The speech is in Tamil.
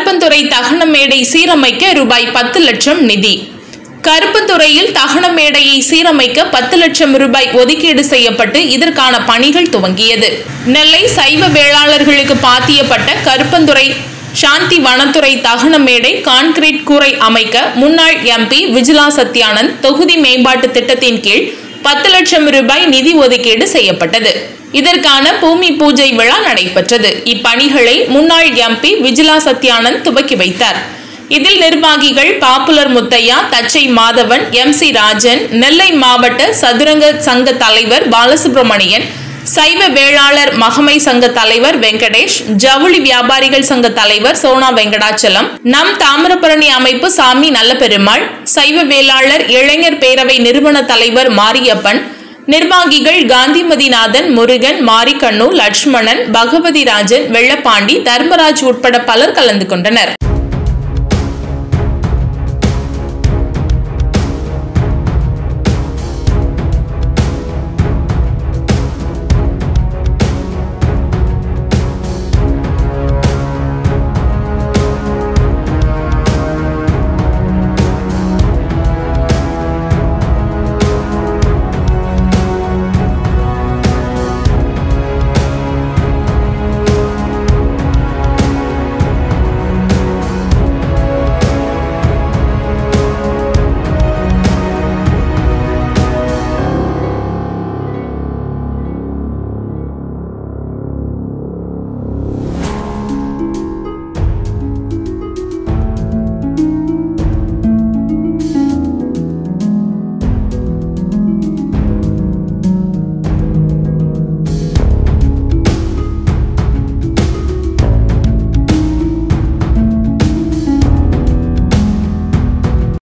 கருப்பந்துறை தகன மேடை சீரமைக்க ரூபாய் பத்து லட்சம் நிதி கருப்பந்துறையில் தகன மேடையை சீரமைக்க பத்து லட்சம் ரூபாய் ஒதுக்கீடு செய்யப்பட்டு இதற்கான பணிகள் துவங்கியது நெல்லை சைவ வேளாளர்களுக்கு பாத்தியப்பட்ட கருப்பந்துறை சாந்தி வனத்துறை தகன மேடை கான்கிரீட் கூரை அமைக்க முன்னாள் எம்பி விஜிலா சத்யானந்த் தொகுதி மேம்பாட்டு திட்டத்தின் கீழ் பத்து லட்சம் ரூபாய் நிதி ஒதுக்கீடு செய்யப்பட்டது இதற்கான பூமி பூஜை விழா நடைபெற்றது இப்பணிகளை முன்னாள் எம்பி விஜிலா சத்யானந்த் துவக்கி வைத்தார் இதில் நிர்வாகிகள் popular Muthiah Thachai Madhavan M C Rajan Nellai மாவட்ட சதுரங்க சங்க தலைவர் பாலசுப்ரமணியன் சைவ வேளாளர் மகமை சங்க தலைவர் வெங்கடேஷ் ஜவுளி வியாபாரிகள் சங்க தலைவர் சோனா வெங்கடாச்சலம் நம் தாமிரபரணி அமைப்பு சாமி நல்லபெருமாள் சைவ வேளாளர் இளைஞர் பேரவை நிறுவன தலைவர் மாரியப்பன் நிர்வாகிகள் காந்திமதிநாதன் முருகன் மாரிக்கண்ணு லட்சுமணன் பகவதி ராஜன் வெள்ளப்பாண்டி தர்மராஜ் உட்பட பலர் கலந்து கொண்டனர்